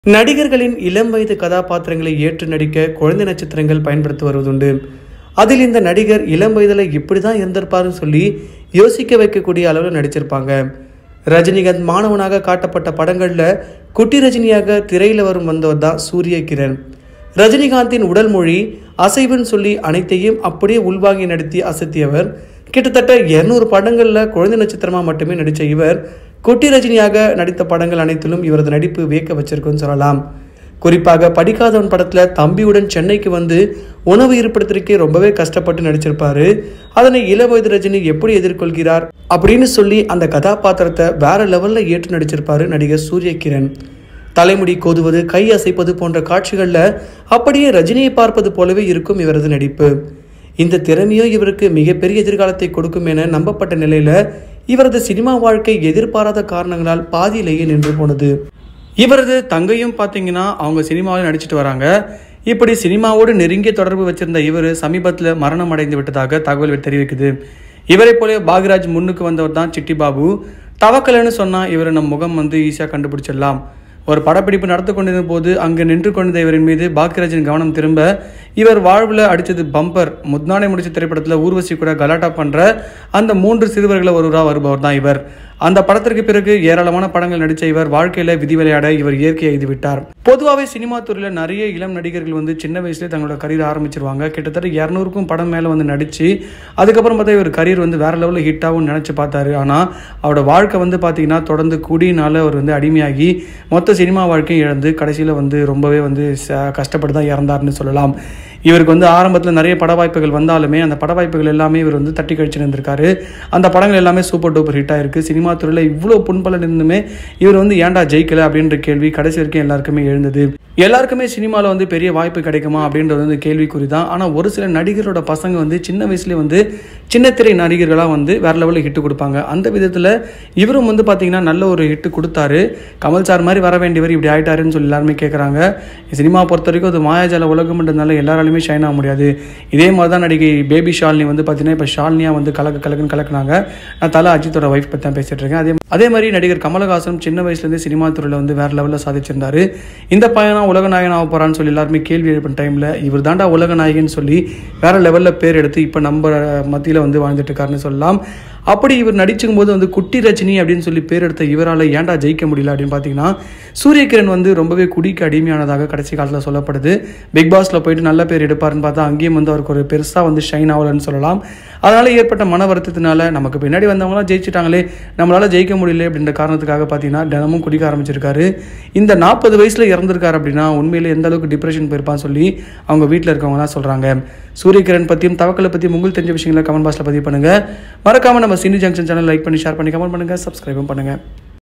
நடிகர்களின் இளம் வயது கதாபாத்திரங்களை ஏற்று நடிக்க குழந்தை நட்சத்திரங்கள் பயன்படுத்தி வருவதுண்டு அதில் இந்த நடிகர் இளம் வயதில் இப்படி தான் இருந்திருப்பாருன்னு சொல்லி யோசிக்க வைக்கக்கூடிய அளவில் நடிச்சிருப்பாங்க ரஜினிகாந்த் மாணவனாக காட்டப்பட்ட படங்களில் குட்டி ரஜினியாக திரையில் வரும் வந்தவர் தான் சூரிய கிரண் ரஜினிகாந்தின் உடல் மொழி அசைவுன்னு சொல்லி அனைத்தையும் அப்படியே உள்வாங்கி நடத்தி அசத்தியவர் கிட்டத்தட்ட இருநூறு படங்களில் குழந்தை நட்சத்திரமாக மட்டுமே நடித்த இவர் குட்டி ரஜினியாக நடித்த படங்கள் அனைத்திலும் இவரது நடிப்பு வியக்க வச்சிருக்குன்னு சொல்லலாம் குறிப்பாக படிக்காதவன் படத்தில் தம்பியுடன் சென்னைக்கு வந்து உணவு இருப்பிடத்திற்கே ரொம்பவே கஷ்டப்பட்டு நடிச்சிருப்பாரு அதனை இளவயது ரஜினி எப்படி எதிர்கொள்கிறார் அப்படின்னு சொல்லி அந்த கதாபாத்திரத்தை வேற லெவலில் ஏற்று நடிச்சிருப்பாரு நடிகர் சூரிய கிரண் தலைமுடி கோதுவது கை அசைப்பது போன்ற காட்சிகளில் அப்படியே ரஜினியை பார்ப்பது போலவே இருக்கும் இவரது நடிப்பு இந்த திறமையோ இவருக்கு மிகப்பெரிய எதிர்காலத்தை கொடுக்கும் என நம்பப்பட்ட நிலையில இவரது சினிமா வாழ்க்கை எதிர்பாராத காரணங்களால் பாதியிலேயே நின்று போனது இவரது தங்கையும் பார்த்தீங்கன்னா அவங்க சினிமாவில் நடிச்சிட்டு வராங்க இப்படி சினிமாவோடு நெருங்கிய தொடர்பு வச்சிருந்த இவர் சமீபத்தில் மரணம் அடைந்து விட்டதாக தகவல் தெரிவிக்குது இவரை போல பாக்யராஜ் முன்னுக்கு வந்தவர் தான் சிட்டி பாபு தவக்கலைன்னு சொன்னால் இவரை நம் முகம் வந்து ஈஸியாக கண்டுபிடிச்சிடலாம் ஒரு படப்பிடிப்பு நடந்து கொண்டிருந்த போது அங்கு நின்று கொண்டிருந்த இவரின் மீது பாக்யராஜின் கவனம் திரும்ப இவர் வாழ்வில் அடித்தது பம்பர் முத்னானை முடிச்ச திரைப்படத்தில் ஊர்வசி கூட கலாட்டா பண்ணுற அந்த மூன்று சிறுவர்களை ஒருவராக வருபவர் தான் இவர் அந்த படத்திற்கு பிறகு ஏராளமான படங்கள் நடித்த இவர் வாழ்க்கையில் விதி விளையாட இவர் இயற்கை எழுதி விட்டார் பொதுவாகவே சினிமா துறையில் நிறைய இளம் நடிகர்கள் வந்து சின்ன வயசுலேயே தங்களோட கரியர் ஆரம்பிச்சிருவாங்க கிட்டத்தட்ட இரநூறுக்கும் படம் மேலே வந்து நடித்து அதுக்கப்புறம் பார்த்தா இவர் கரியர் வந்து வேற லெவலில் ஹிட் ஆகும்னு நினச்சி பார்த்தாரு ஆனால் அவரோட வாழ்க்கை வந்து பார்த்தீங்கன்னா தொடர்ந்து குடியினால அவர் வந்து அடிமையாகி மொத்த சினிமா வாழ்க்கையும் இழந்து கடைசியில் வந்து ரொம்பவே வந்து ச- கஷ்டப்பட்டு தான் இறந்தார்னு சொல்லலாம் இவருக்கு வந்து ஆரம்பத்தில் நிறைய பட வாய்ப்புகள் வந்தாலுமே அந்த பட வாய்ப்புகள் எல்லாமே இவர் வந்து தட்டி கழிச்சு இருந்திருக்காரு அந்த படங்கள் எல்லாமே சூப்பர் டூப்பர் ஹிட் ஆயிருக்கு சினிமா துறையில் இவ்வளோ புண்பலன் இருந்துமே இவர் வந்து ஏன்டா ஜெயிக்கல அப்படின்ற கேள்வி கடைசி வரைக்கும் எல்லாருக்குமே எழுந்தது எல்லாருக்குமே சினிமாவில் வந்து பெரிய வாய்ப்பு கிடைக்குமா அப்படின்றது வந்து கேள்விக்குறி தான் ஆனால் ஒரு சில நடிகரோட பசங்க வந்து சின்ன வயசுலேயே வந்து சின்னத்திரை நடிகர்களாக வந்து வேற லெவலில் ஹிட்டு கொடுப்பாங்க அந்த விதத்தில் இவரும் வந்து பார்த்தீங்கன்னா நல்ல ஒரு ஹிட்டு கொடுத்தாரு கமல் சார் மாதிரி வர வேண்டியவர் இப்படி ஆயிட்டாருன்னு சொல்லி எல்லாருமே கேட்குறாங்க சினிமா பொறுத்த வரைக்கும் அது மாயாஜால உலகம்ன்றதுனால எல்லாராலையுமே ஷைன் ஆக முடியாது இதே மாதிரி தான் நடிகை பேபி ஷாலினி வந்து பார்த்தீங்கன்னா இப்போ ஷாலினியாக வந்து கலக்கு கலக்குன்னு கலக்குனாங்க நான் தலை அஜித்தோட ஒய்ஃப் பற்றி தான் பேசிட்டு இருக்கேன் அதே அதே மாதிரி நடிகர் கமலஹாசன் சின்ன வயசுலேருந்து சினிமா துறையில் வந்து வேற லெவலில் சாதிச்சிருந்தாரு இந்த பையனா உலக நாயகன் ஆக போறான்னு சொல்லி எல்லாருமே கேள்வி எழுப்பின டைமில் இவர் தாண்டா உலக நாயகன் சொல்லி வேற லெவலில் பேர் எடுத்து இப்போ நம்ம மத்தியில் வந்து வாழ்ந்துட்டு இருக்காருன்னு சொல்லலாம் அப்படி இவர் நடிச்சுக்கும் போது வந்து குட்டி ரஜினி அப்படின்னு சொல்லி பேர் எடுத்த இவரால் ஏன்டா ஜெயிக்க முடியல அப்படின்னு பார்த்தீங்கன்னா சூரியகிரண் வந்து ரொம்பவே குடிக்கு அடிமையானதாக கடைசி காலத்தில் சொல்லப்படுது பிக் பாஸில் போயிட்டு நல்ல பேர் எடுப்பாருன்னு பார்த்தா அங்கேயும் வந்து அவருக்கு ஒரு பெருசாக வந்து ஷைன் ஆகலன்னு சொல்லலாம் அதனால ஏற்பட்ட மன வருத்தத்தினால நமக்கு பின்னாடி வந்தவங்களாம் ஜெயிச்சிட்டாங்களே நம்மளால ஜெயிக்க முடியல அப்படின்ற காரணத்துக்காக பார்த்தீங்கன்னா தினமும் குடிக்க ஆரம்பிச்சிருக்காரு இந்த நாற்பது வயசுல இறந்திருக்காரு அப்படின்னா உண்மையிலே எந்த அளவுக்கு டிப்ரெஷன் போயிருப்பான்னு சொல்லி அவங்க வீட்டில் இருக்கவங்கலாம் சொல்றாங்க சூரியகிரண் பற்றியும் தவக்கலை பற்றியும் உங்களுக்கு தெரிஞ்ச விஷயங்களை கமெண்ட் பாக்ஸில் பதிவு பண்ணுங்க மறக்காம நம்ம சினி ஜங்ஷன் சேனல் லைக் பண்ணி ஷேர் பண்ணி கமெண்ட் பண்ணுங்க சப்ஸ்கிரைபும் பண்ணுங்க